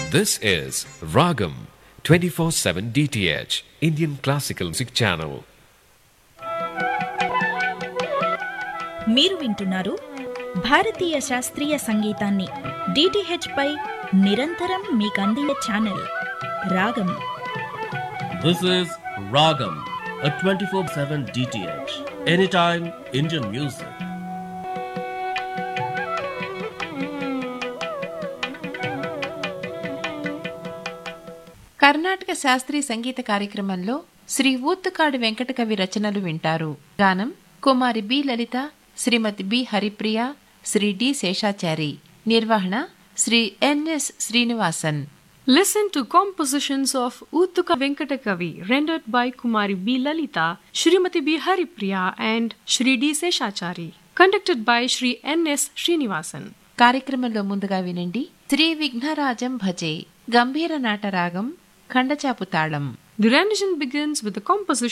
This is Ragam 24 7 DTH, Indian Classical Music Channel. మీరు వింటున్నారు భారతీయ శాస్త్రీయ సంగీతాన్ని డిటిహెచ్ పై నిరంతరం మీకు అందించే ఛానల్ రాగం This is Ragam, a 24 7 DTH. Anytime Indian music. Karnataka శాస్త్రీయ సంగీత కార్యక్రమంలో శ్రీ ఊత్తుకాడు వెంకట కవి రచనలు వింటారు గానం కుమారి B Lalitha Shrimati B Haripriya Shri D Seshachari నిర్వహణ Shri NS Srinivasan Listen to compositions of Uttuka Venkatakavi rendered by Kumari B. Lalita, Srimati B. Haripriya and Shri D. Seshachari, conducted by Shri N.S. Srinivasan. కార్యక్రమంలో ముందుగా వినండి శ్రీ విఘ్నరాజం భజే గంభీర నాటరాగం ఖండచాపు తాళం The rendition begins with the composition